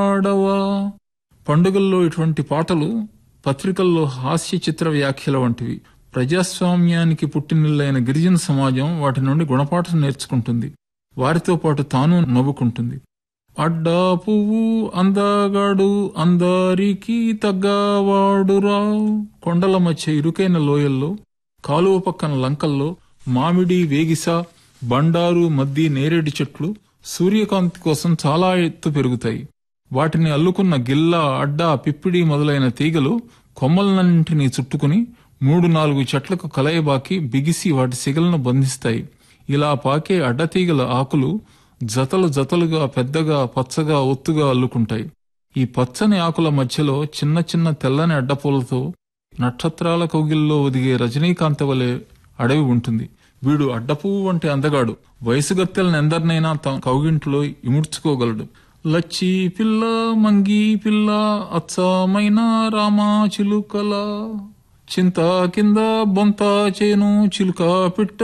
ఆడవా పండుగల్లో ఇటువంటి పాటలు పత్రికల్లో హాస్య చిత్ర వ్యాఖ్యల వంటివి ప్రజాస్వామ్యానికి పుట్టినిల్లైన గిరిజన సమాజం వాటి నుండి గుణపాఠం నేర్చుకుంటుంది వారితో పాటు తాను నవ్వుకుంటుంది అడ్డా పువ్వు అందగాడు అందరికి తగ్గవాడురా కొండల మధ్య ఇరుకైన లోయల్లో కాలువ పక్కన లంకల్లో మామిడి వేగిస బండారు మద్ది నేరేడు చెట్లు సూర్యకాంతి కోసం చాలా ఎత్తు పెరుగుతాయి వాటిని అల్లుకున్న గిల్ల అడ్డ పిప్పిడి మొదలైన తీగలు కొమ్మలన్నింటినీ చుట్టుకుని మూడు నాలుగు చెట్లకు కలయబాకి బిగిసి వాటి సిగలను బంధిస్తాయి ఇలా పాకే అడ్డతీగల ఆకులు జతలు జతలుగా పెద్దగా పచ్చగా ఒత్తుగా అల్లుకుంటాయి ఈ పచ్చని ఆకుల మధ్యలో చిన్న చిన్న తెల్లని అడ్డపూలతో నక్షత్రాల కౌగిల్లో ఒదిగే రజనీకాంత వలె అడవి ఉంటుంది వీడు అడ్డపువ్వు వంటి అందగాడు వయసుగత్తెలను ఎందరినైనా తన కౌగింట్లో ఇముడ్చుకోగలడు లచ్చి పిల్ల మంగి పిల్ల అచ్చమైన రామా చిలుకల చింత కింద బొంత చేను చిలుక పిట్ట